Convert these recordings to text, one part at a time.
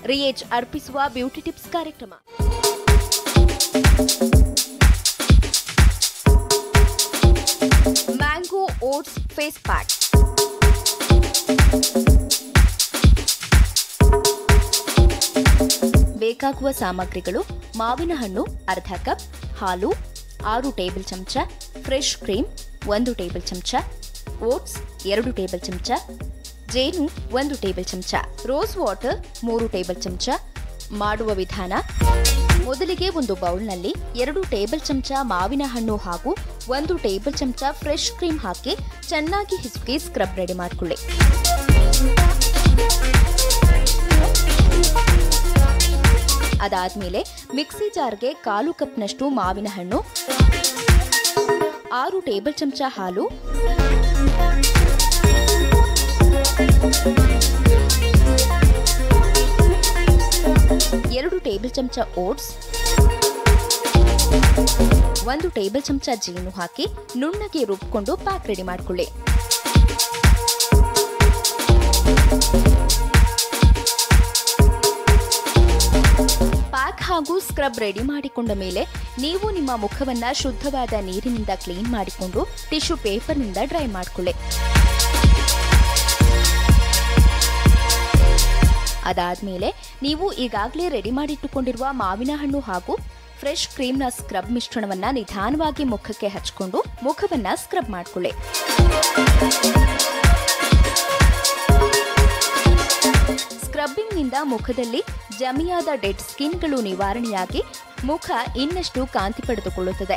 ರಿಯೇಜ್ ಅರ್ಪಿಸುವ beauty tips ಕಾರ್ಯಕ್ರಮ mango oats face pack ಬೇಕಾಗುವ ಸಾಮಗ್ರಿಗಳು ಮಾವಿನ ಹಣ್ಣು ಅರ್ಧ ಕಪ್ ಹಾಲು ಆರು ಟೇಬಲ್ ಚಮಚ ಫ್ರೆಶ್ ಕ್ರೀಮ್ ಒಂದು ಟೇಬಲ್ ಚಮಚ ಓಟ್ಸ್ ಎರಡು ಟೇಬಲ್ ಚಮಚ ಜೇನು ಒಂದು ಟೇಬಲ್ ಚಮಚ ರೋಸ್ ವಾಟರ್ ಮೂರು ಟೇಬಲ್ ಚಮಚ ಮಾಡುವ ವಿಧಾನ ಮೊದಲಿಗೆ ಒಂದು ಬೌಲ್ನಲ್ಲಿ ಎರಡು ಟೇಬಲ್ ಚಮಚ ಮಾವಿನ ಹಣ್ಣು ಹಾಗೂ ಒಂದು ಟೇಬಲ್ ಚಮಚ ಫ್ರೆಶ್ ಕ್ರೀಮ್ ಹಾಕಿ ಚೆನ್ನಾಗಿ ಹಿಸುಕಿ ಸ್ಕ್ರಬ್ ರೆಡಿ ಮಾಡಿಕೊಳ್ಳಿ ಅದಾದ್ಮೇಲೆ ಮಿಕ್ಸಿ ಜಾರ್ಗೆ ಕಾಲು ಕಪ್ನಷ್ಟು ಮಾವಿನ ಹಣ್ಣು ಆರು ಟೇಬಲ್ ಚಮಚ ಹಾಲು ಎರಡು ಟೇಬಲ್ ಚಮಚ ಓಟ್ಸ್ ಒಂದು ಟೇಬಲ್ ಚಮಚ ಜೇನು ಹಾಕಿ ನುಣ್ಣಗೆ ರುಬ್ಕೊಂಡು ಪ್ಯಾಕ್ ರೆಡಿ ಮಾಡಿಕೊಳ್ಳಿ ಪ್ಯಾಕ್ ಹಾಗೂ ಸ್ಕ್ರಬ್ ರೆಡಿ ಮಾಡಿಕೊಂಡ ಮೇಲೆ ನೀವು ನಿಮ್ಮ ಮುಖವನ್ನ ಶುದ್ಧವಾದ ನೀರಿನಿಂದ ಕ್ಲೀನ್ ಮಾಡಿಕೊಂಡು ಟಿಶ್ಯೂ ಪೇಪರ್ನಿಂದ ಡ್ರೈ ಮಾಡಿಕೊಳ್ಳಿ ಅದಾದ್ಮೇಲೆ ನೀವು ಈಗಾಗಲೇ ರೆಡಿ ಮಾಡಿಟ್ಟುಕೊಂಡಿರುವ ಮಾವಿನ ಹಣ್ಣು ಹಾಗೂ ಫ್ರೆಶ್ ಕ್ರೀಮ್ನ ಸ್ಕ್ರಬ್ ಮಿಶ್ರಣವನ್ನ ನಿಧಾನವಾಗಿ ಮುಖಕ್ಕೆ ಹಚ್ಕೊಂಡು ಮುಖವನ್ನ ಸ್ಕ್ರಬ್ ಮಾಡಿಕೊಳ್ಳಿ ಸ್ಕ್ರಬ್ಬಿಂಗ್ನಿಂದ ಮುಖದಲ್ಲಿ ಜಮಿಯಾದ ಡೆಡ್ ಸ್ಕಿನ್ಗಳು ನಿವಾರಣೆಯಾಗಿ ಮುಖ ಇನ್ನಷ್ಟು ಕಾಂತಿ ಪಡೆದುಕೊಳ್ಳುತ್ತದೆ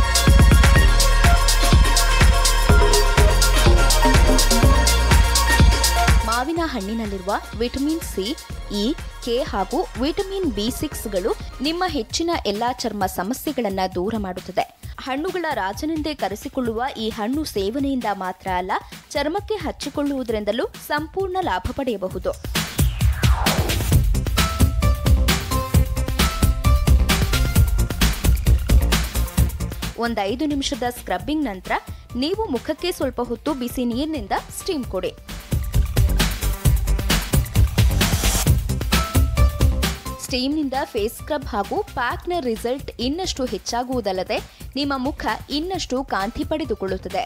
ಮಾವಿನ ಹಣ್ಣಿನಲ್ಲಿರುವ ವಿಟಮಿನ್ ಸಿ ಇ ಕೆ ಹಾಗೂ ವಿಟಮಿನ್ ಬಿ ಸಿಕ್ಸ್ಗಳು ನಿಮ್ಮ ಹೆಚ್ಚಿನ ಎಲ್ಲಾ ಚರ್ಮ ಸಮಸ್ಯೆಗಳನ್ನು ದೂರ ಮಾಡುತ್ತದೆ ಹಣ್ಣುಗಳ ರಾಜನೆಂದೇ ಕರೆಸಿಕೊಳ್ಳುವ ಈ ಹಣ್ಣು ಸೇವನೆಯಿಂದ ಮಾತ್ರ ಅಲ್ಲ ಚರ್ಮಕ್ಕೆ ಹಚ್ಚಿಕೊಳ್ಳುವುದರಿಂದಲೂ ಸಂಪೂರ್ಣ ಲಾಭ ಪಡೆಯಬಹುದು ಒಂದೈದು ನಿಮಿಷದ ಸ್ಕ್ರಬ್ಬಿಂಗ್ ನಂತರ ನೀವು ಮುಖಕ್ಕೆ ಸ್ವಲ್ಪ ಹೊತ್ತು ಬಿಸಿ ನೀರಿನಿಂದ ಸ್ಟೀಮ್ ಕೊಡಿ ಸ್ಟೀಮ್ನಿಂದ ಫೇಸ್ ಸ್ಕ್ರಬ್ ಹಾಗೂ ಪ್ಯಾಕ್ನ ರಿಸಲ್ಟ್ ಇನ್ನಷ್ಟು ಹೆಚ್ಚಾಗುವುದಲ್ಲದೆ ನಿಮ್ಮ ಮುಖ ಇನ್ನಷ್ಟು ಕಾಂತಿ ಪಡೆದುಕೊಳ್ಳುತ್ತದೆ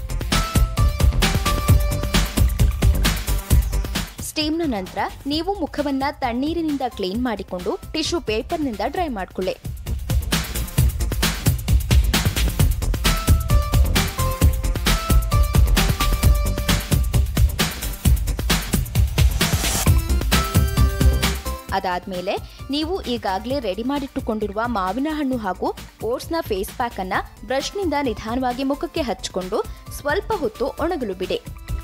ಸ್ಟೀಮ್ನ ನಂತರ ನೀವು ಮುಖವನ್ನ ತಣ್ಣೀರಿನಿಂದ ಕ್ಲೀನ್ ಮಾಡಿಕೊಂಡು ಟಿಶ್ಯೂ ಪೇಪರ್ನಿಂದ ಡ್ರೈ ಮಾಡಿಕೊಳ್ಳಿ ಅದಾದ್ಮೇಲೆ ನೀವು ಈಗಾಗಲೇ ರೆಡಿ ಮಾಡಿಟ್ಟುಕೊಂಡಿರುವ ಮಾವಿನ ಹಣ್ಣು ಹಾಗೂ ಓಟ್ಸ್ನ ಫೇಸ್ ಪ್ಯಾಕ್ ಅನ್ನ ಬ್ರಷ್ನಿಂದ ನಿಧಾನವಾಗಿ ಮುಖಕ್ಕೆ ಹಚ್ಚಿಕೊಂಡು ಸ್ವಲ್ಪ ಹೊತ್ತು ಒಣಗಲು ಬಿಡಿ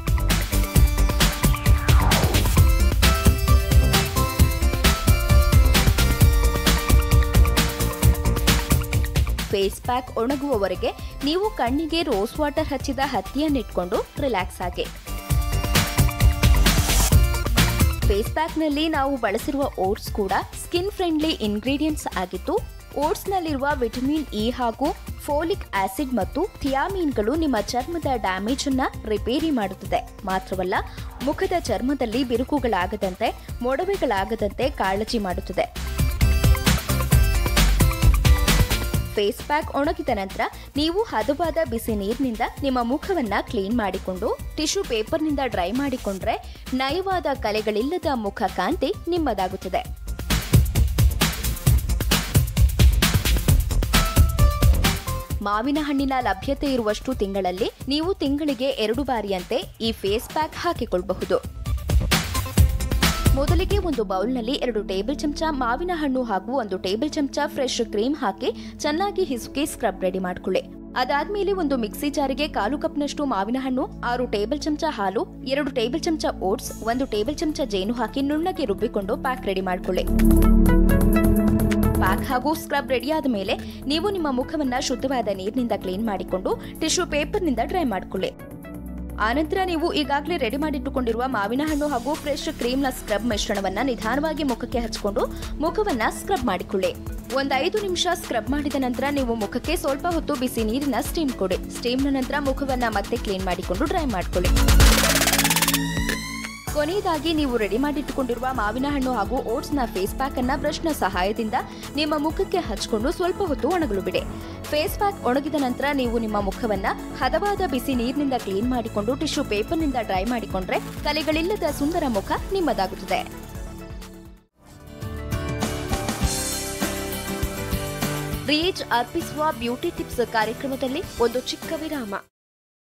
ಫೇಸ್ ಪ್ಯಾಕ್ ಒಣಗುವವರೆಗೆ ನೀವು ಕಣ್ಣಿಗೆ ರೋಸ್ ವಾಟರ್ ಹಚ್ಚಿದ ಹತ್ತಿಯನ್ನಿಟ್ಕೊಂಡು ರಿಲ್ಯಾಕ್ಸ್ ಆಗಿ ಫೇಸ್ ಪ್ಯಾಕ್ನಲ್ಲಿ ನಾವು ಬಳಸಿರುವ ಓಟ್ಸ್ ಕೂಡ ಸ್ಕಿನ್ ಫ್ರೆಂಡ್ಲಿ ಇಂಗ್ರೀಡಿಯೆಂಟ್ಸ್ ಆಗಿದ್ದು ಓಟ್ಸ್ನಲ್ಲಿರುವ ವಿಟಮಿನ್ ಇ ಹಾಗೂ ಫೋಲಿಕ್ ಆಸಿಡ್ ಮತ್ತು ಥಿಯಾಮೀನ್ಗಳು ನಿಮ್ಮ ಚರ್ಮದ ಡ್ಯಾಮೇಜ್ ಅನ್ನ ರಿಪೇರಿ ಮಾಡುತ್ತದೆ ಮಾತ್ರವಲ್ಲ ಮುಖದ ಚರ್ಮದಲ್ಲಿ ಬಿರುಕುಗಳಾಗದಂತೆ ಮೊಡವೆಗಳಾಗದಂತೆ ಕಾಳಜಿ ಮಾಡುತ್ತದೆ ಫೇಸ್ ಪ್ಯಾಕ್ ಒಣಗಿದ ನಂತರ ನೀವು ಹದವಾದ ಬಿಸಿ ನೀರಿನಿಂದ ನಿಮ್ಮ ಮುಖವನ್ನ ಕ್ಲೀನ್ ಮಾಡಿಕೊಂಡು ಟಿಶ್ಯೂ ಪೇಪರ್ನಿಂದ ಡ್ರೈ ಮಾಡಿಕೊಂಡ್ರೆ ನಯವಾದ ಕಲೆಗಳಿಲ್ಲದ ಮುಖ ಕಾಂತಿ ನಿಮ್ಮದಾಗುತ್ತದೆ ಮಾವಿನ ಹಣ್ಣಿನ ಲಭ್ಯತೆ ಇರುವಷ್ಟು ತಿಂಗಳಲ್ಲಿ ನೀವು ತಿಂಗಳಿಗೆ ಎರಡು ಬಾರಿಯಂತೆ ಈ ಫೇಸ್ ಪ್ಯಾಕ್ ಹಾಕಿಕೊಳ್ಳಬಹುದು ಮೊದಲಿಗೆ ಒಂದು ಬೌಲ್ನಲ್ಲಿ ಎರಡು ಟೇಬಲ್ ಚಮಚ ಮಾವಿನ ಹಣ್ಣು ಹಾಗೂ ಒಂದು ಟೇಬಲ್ ಚಮಚ ಫ್ರೆಶ್ ಕ್ರೀಮ್ ಹಾಕಿ ಚೆನ್ನಾಗಿ ಹಿಸುಕಿ ಸ್ಕ್ರಬ್ ರೆಡಿ ಮಾಡಿಕೊಳ್ಳಿ ಅದಾದ್ಮೇಲೆ ಒಂದು ಮಿಕ್ಸಿ ಜಾರಿಗೆ ಕಾಲು ಕಪ್ನಷ್ಟು ಮಾವಿನ ಹಣ್ಣು ಆರು ಟೇಬಲ್ ಚಮಚ ಹಾಲು ಎರಡು ಟೇಬಲ್ ಚಮಚ ಓಟ್ಸ್ ಒಂದು ಟೇಬಲ್ ಚಮಚ ಜೇನು ಹಾಕಿ ನುಣ್ಣಗೆ ರುಬ್ಬಿಕೊಂಡು ಪ್ಯಾಕ್ ರೆಡಿ ಮಾಡಿಕೊಳ್ಳಿ ಪ್ಯಾಕ್ ಹಾಗೂ ಸ್ಕ್ರಬ್ ರೆಡಿಯಾದ ಮೇಲೆ ನೀವು ನಿಮ್ಮ ಮುಖವನ್ನ ಶುದ್ಧವಾದ ನೀರಿನಿಂದ ಕ್ಲೀನ್ ಮಾಡಿಕೊಂಡು ಟಿಶ್ಯೂ ಪೇಪರ್ನಿಂದ ಡ್ರೈ ಮಾಡಿಕೊಳ್ಳಿ ಆನಂತರ ನೀವು ಈಗಾಗಲೇ ರೆಡಿ ಮಾಡಿಟ್ಟುಕೊಂಡಿರುವ ಮಾವಿನ ಹಣ್ಣು ಹಾಗೂ ಫ್ರೆಶ್ ಕ್ರೀಮ್ನ ಸ್ಕ್ರಬ್ ಮಿಶ್ರಣವನ್ನ ನಿಧಾನವಾಗಿ ಮುಖಕ್ಕೆ ಹಚ್ಕೊಂಡು ಮುಖವನ್ನ ಸ್ಕ್ರಬ್ ಮಾಡಿಕೊಳ್ಳಿ ಒಂದ್ ಐದು ನಿಮಿಷ ಸ್ಕ್ರಬ್ ಮಾಡಿದ ನಂತರ ನೀವು ಮುಖಕ್ಕೆ ಸ್ವಲ್ಪ ಹೊತ್ತು ಬಿಸಿ ನೀರಿನ ಸ್ಟೀಮ್ ಕೊಡಿ ಸ್ಟೀಮ್ನ ನಂತರ ಮುಖವನ್ನ ಮತ್ತೆ ಕ್ಲೀನ್ ಮಾಡಿಕೊಂಡು ಡ್ರೈ ಮಾಡ್ಕೊಳ್ಳಿ ಕೊನೆಯದಾಗಿ ನೀವು ರೆಡಿ ಮಾಡಿಟ್ಟುಕೊಂಡಿರುವ ಮಾವಿನ ಹಣ್ಣು ಹಾಗೂ ಓಟ್ಸ್ನ ಫೇಸ್ ಪ್ಯಾಕ್ ಅನ್ನ ಬ್ರಷ್ನ ಸಹಾಯದಿಂದ ನಿಮ್ಮ ಮುಖಕ್ಕೆ ಹಚ್ಕೊಂಡು ಸ್ವಲ್ಪ ಹೊತ್ತು ಒಣಗಲು ಬಿಡಿ ಫೇಸ್ ಪ್ಯಾಕ್ ಒಣಗಿದ ನಂತರ ನೀವು ನಿಮ್ಮ ಮುಖವನ್ನ ಹದವಾದ ಬಿಸಿ ನೀರಿನಿಂದ ಕ್ಲೀನ್ ಮಾಡಿಕೊಂಡು ಟಿಶ್ಯೂ ಪೇಪರ್ನಿಂದ ಡ್ರೈ ಮಾಡಿಕೊಂಡ್ರೆ ಕಲೆಗಳಿಲ್ಲದ ಸುಂದರ ಮುಖ ನಿಮ್ಮದಾಗುತ್ತದೆ ರೀಚ್ ಅರ್ಪಿಸುವ ಬ್ಯೂಟಿ ಟಿಪ್ಸ್ ಕಾರ್ಯಕ್ರಮದಲ್ಲಿ ಒಂದು ಚಿಕ್ಕ ವಿರಾಮ